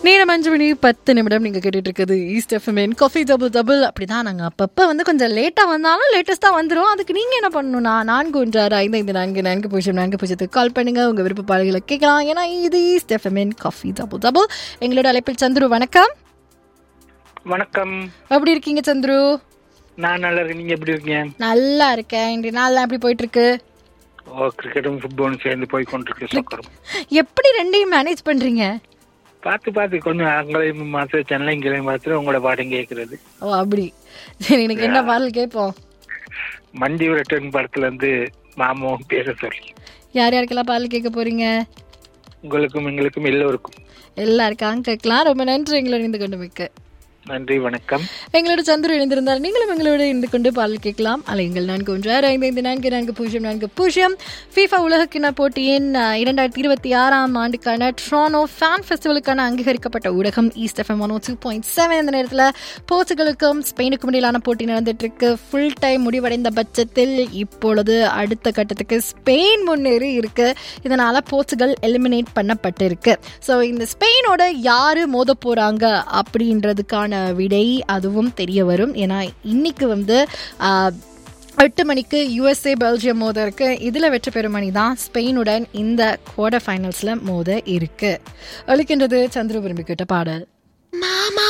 நேரம் அஞ்சு மணி பத்து நிமிடம் நீங்கள் கேட்டுட்டு இருக்குது ஈஸ்ட் எஃப்எம்என் காஃபி டபுள் டபுள் அப்படி தான் நாங்கள் அப்பப்போ வந்து கொஞ்சம் லேட்டாக வந்தாலும் லேட்டஸ்ட்டாக வந்துடும் அதுக்கு நீங்கள் என்ன பண்ணணும்னா நான்கு ஒன்று ஆறு ஐந்து ஐந்து நான்கு நான்கு பூஜ்ஜியம் நான்கு பூஜ்ஜியத்துக்கு கால் பண்ணுங்கள் உங்கள் விருப்ப பாடல்களை கேட்கலாம் ஏன்னா இது ஈஸ்ட் எஃப்எம்என் காஃபி டபுள் டபுள் எங்களோட அழைப்பில் சந்துரு வணக்கம் வணக்கம் எப்படி இருக்கீங்க சந்துரு நான் நல்லா இருக்கேன் நீங்க எப்படி இருக்கீங்க நல்லா இருக்கேன் இன்றைய நாள்லாம் எப்படி போயிட்டு இருக்கு ஓ கிரிக்கெட்டும் ஃபுட்பாலும் சேர்ந்து போய் கொண்டிருக்கு சக்கரம் எப்படி ரெண்டையும் மேனேஜ் பண்ணுறீங்க பார்த்து பார்த்து கொஞ்சம் அங்களையும் மாத்திர சென்னை இங்களையும் மாத்திர உங்களோட பாடம் கேட்கறது ஓ அப்படி சரி எனக்கு என்ன பாடல் கேட்போம் மண்டி ரிட்டர்ன் படத்துல இருந்து மாமாவும் பேச சொல்லி யார் யாருக்கெல்லாம் பாடல் கேட்க போறீங்க உங்களுக்கும் எங்களுக்கும் எல்லோருக்கும் எல்லாருக்காக கேட்கலாம் ரொம்ப நன்றி எங்களோட இணைந்து கொண்டு மிக்க நன்றி வணக்கம் எங்களோட சந்திர இணைந்திருந்தால் நீங்களும் எங்களோட இணைந்து கொண்டு பாடல் கேட்கலாம் அலைங்கள் நான்கு ஒன்று ஆறு ஐந்து ஐந்து நான்கு நான்கு பூஜ்ஜியம் நான்கு பூஜ்ஜியம் ஃபீஃபா உலகக்கிண போட்டியின் அஹ், இரண்டாயிரத்தி இருபத்தி ஆறாம் ஆண்டுக்கான ட்ரானோ ஃபேன் ஃபெஸ்டிவலுக்கான அங்கீகரிக்கப்பட்ட ஊடகம் east FM one two point seven இந்த நேரத்தில் போர்ச்சுகலுக்கும் ஸ்பெயினுக்கும் இடையிலான போட்டி நடந்துட்டு இருக்கு ஃபுல் டைம் முடிவடைந்த பட்சத்தில் இப்பொழுது அடுத்த கட்டத்துக்கு ஸ்பெயின் முன்னேறி இருக்கு இதனால போர்ச்சுகல் எலிமினேட் பண்ணப்பட்டிருக்கு ஸோ இந்த ஸ்பெயினோட யாரு மோத போறாங்க அப்படின்றதுக்கான விடை அதுவும் தெரிய வரும் ஏன்னா இன்னைக்கு வந்து ஆஹ், எட்டு மணிக்கு யுஎஸ்ஏ பெல்ஜியம் மோத இருக்கு இதில் வெற்றி பெறும் அணி தான் ஸ்பெயினுடன் இந்த குவார்டர் ஃபைனல்ஸில் மோத இருக்கு ஒழிக்கின்றது சந்திர விரும்பி கிட்ட பாடல் மாமா